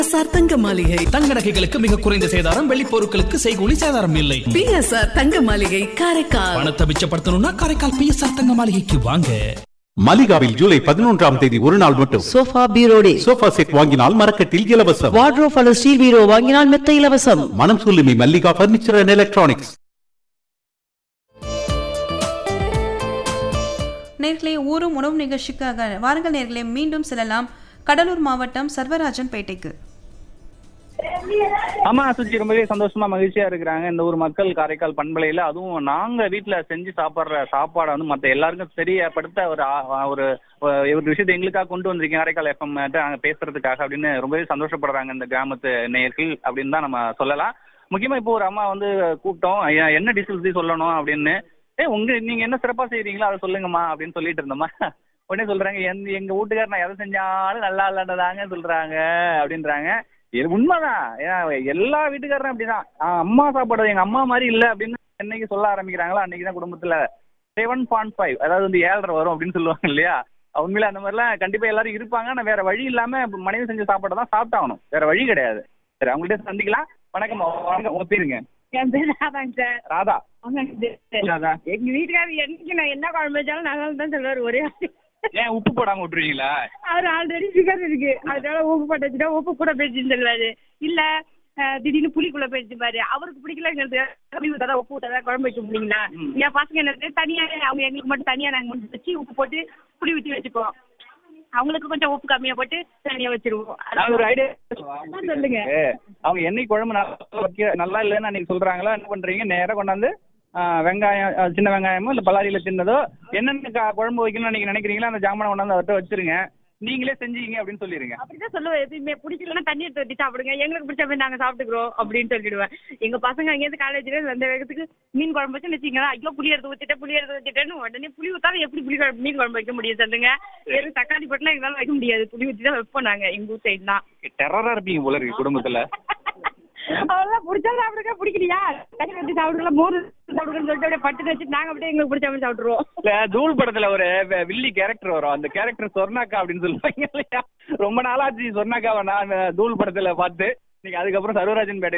PSR தங்க மாளிகை தங்க நகைகளுக்கு மிக குறைந்த சேதாரம் வெள்ளி பொருட்களுக்கு செய்கூலி சேதாரம் இல்லை பிஎஸ்ஆர் தங்க மாளிகை காரைக்கால் பணத்தை மிச்சப்படுத்தணும்னா காரைக்கால் பிஎஸ்ஆர் தங்க மாளிகைக்கு வாங்க மலிகாவில் ஜூலை பதினொன்றாம் தேதி ஒரு நாள் மட்டும் sofa bureau day sofa set வாங்கினால் மரக்கட்டில் இலவசம் வார்ட்ரோப் அல்லது ஸ்டீல் பீரோ வாங்கினால் மெத்த இலவசம் மனம் சொல்லுமி மல்லிகா பர்னிச்சர் அண்ட் எலக்ட்ரானிக்ஸ் நேர்களே ஊரும் உணவு நிகழ்ச்சிக்காக வாருங்கள் நேர்களே மீண்டும் செல்லலாம் கடலூர் மாவட்டம் சர்வராஜன் பேட்டைக்கு ஆமா சுச்சி ரொம்பவே சந்தோஷமா மகிழ்ச்சியா இருக்கிறாங்க இந்த ஊர் மக்கள் காரைக்கால் பண்பலையில அதுவும் நாங்க வீட்டுல செஞ்சு சாப்பிடுற சாப்பாடை வந்து மத்த எல்லாருக்கும் தெரியப்படுத்த ஒரு ஆ- ஒரு ஒரு விஷயத்தை எங்களுக்காக கொண்டு வந்திருக்கீங்க காரைக்கால் எஃப்எம் நாங்க பேசுறதுக்காக அப்படின்னு ரொம்பவே சந்தோஷப்படுறாங்க இந்த கிராமத்து நேயர்கள் அப்படின்னு தான் நம்ம சொல்லலாம் முக்கியமா இப்போ ஒரு அம்மா வந்து கூப்பிட்டோம் ஐயா, என்ன டிஷ் பத்தி சொல்லணும் அப்படின்னு ஏ உங்க நீங்க என்ன சிறப்பா செய்றீங்களோ அதை சொல்லுங்கம்மா அப்படின்னு சொல்லிட்டு இருந்தோம்மா உடனே சொல்றாங்க எந்த எங்க வீட்டுக்காரர் நான் எதை செஞ்சாலும் நல்லா இல்லைன்றதாங்க சொல்றாங்க அப்படின்றாங்க இது உண்மைதான் ஏன் எல்லா வீட்டுக்காரரும் அப்படிதான் ஆ, அம்மா சாப்பாடு எங்க அம்மா மாதிரி இல்ல அப்படின்னு என்னைக்கு சொல்ல ஆரம்பிக்கிறாங்களோ அன்னைக்கு தான் குடும்பத்துல செவன் பாயிண்ட் ஃபைவ் அதாவது வந்து ஏழரை வரும் அப்படின்னு சொல்லுவாங்க இல்லையா உண்மையில அந்த மாதிரிலாம் கண்டிப்பா எல்லாரும் இருப்பாங்க ஆனா வேற வழி இல்லாம மனைவி செஞ்ச சாப்பாடை தான் சாப்பிட்டாகணும் வேற வழி கிடையாது சரி அவங்கள்ட்ட சந்திக்கலாம் வணக்கம் வணக்கம் உங்க பேருங்க என் பேர் ராதாங்க சார் ராதா ஆமாங்க சார் ராதா எங்க வீட்டுக்காரர் என்னைக்கு நான் என்ன குழம்பு வச்சாலும் நல்லா தான் சொல்லுவார் ஒரே ஆளு. ஏன் உப்பு போடாம விட்டுருவீங்களா அவர் ஆல்ரெடி சுகர் இருக்கு அதனால உப்பு போட்டு வச்சுட்டா உப்பு கூட பேச்சுன்னு சொல்லுவாரு இல்ல அஹ், திடீர்னு புளிக்குள்ள பேச்சு பாரு அவருக்கு பிடிக்கலங்கிறது புளி ஊத்தாதான் உப்பு ஊத்தாதான் குழம்பு வைக்க முடியுங்களா என் பசங்க என்ன தனியா அவங்க எங்களுக்கு மட்டும் தனியா நாங்க முடிச்சு வச்சு உப்பு போட்டு புளி ஊத்தி வச்சுக்குவோம் அவங்களுக்கு கொஞ்சம் உப்பு கம்மியா போட்டு தனியா வச்சிருவோம் நான் ஒரு ஐடியா சொல்லுங்க அவங்க என்னைக்கு குழம்பு நல்லா வைக்க நல்லா இல்லைன்னு அன்னைக்கு சொல்றாங்களோ என்ன பண்றீங்க நேரா கொண்டாந்து ஆ, வெங்காயம் ஆ, சின்ன வெங்காயமோ இல்ல பல்லாரியில சின்னதோ என்னென்ன க- குழம்பு வைக்கணும்னு நீங்க நினைக்கிறீங்களோ அந்த ஜாமானை கொண்டாந்து அவர்கிட்ட வச்சிருங்க நீங்களே செஞ்சீங்க அப்படின்னு சொல்லிருங்க அப்படிதான் சொல்லுவேன் எதுவுமே பிடிக்கலன்னா தண்ணி எடுத்து ஊத்தி சாப்பிடுங்க எங்களுக்கு பிடிச்ச மாதிரி நாங்க சாப்பிட்டுக்கிறோம் அப்படின்னு சொல்லிடுவேன் எங்க பசங்க அங்கேயிருந்து காலேஜ்ல அந்த வேகத்துக்கு மீன் குழம்பு வச்சு வச்சுங்களா ஐயோ புளி எடுத்து ஊத்திட்டேன் புளி எடுத்து ஊத்திட்டேன்னு உடனே புளி ஊத்தாலும் எப்படி புளி குழம்பு மீன் குழம்பு வைக்க முடியும் சொல்லுங்க வெறும் தக்காளி போட்டுலாம் எங்களால வைக்க முடியாது புளி ஊத்தி தான் வைப்போம் நாங்க எங்க ஊர் சைடு தான் டெரரா இருப்பீங்க போல இருக்கு குடும்பத்துல அவெல்லாம் பிடிச்சா சாப்பிடுங்க பிடிக்கலையா தண்ணி ஊத்தி சாப்பிடுங்களா மோர் சாப்பிடுங்கன்னு சொல்லிட்டு அப்படியே பட்டு வச்சு நாங்க அப்படியே எங்களுக்கு பிடிச்ச மாதிரி சாப்பிட்டுருவோம் இல்ல தூள் படத்துல ஒரு வி- வில்லி கேரக்டர் வரும் அந்த கேரக்டர் சொர்ணாக்கா அப்படின்னு சொல்லுவாங்க இல்லையா ரொம்ப நாளாச்சு சொர்ணாக்காவை நான் தூள் படத்துல பார்த்து நீங்க அதுக்கப்புறம் சர்வராஜன் பேட்டை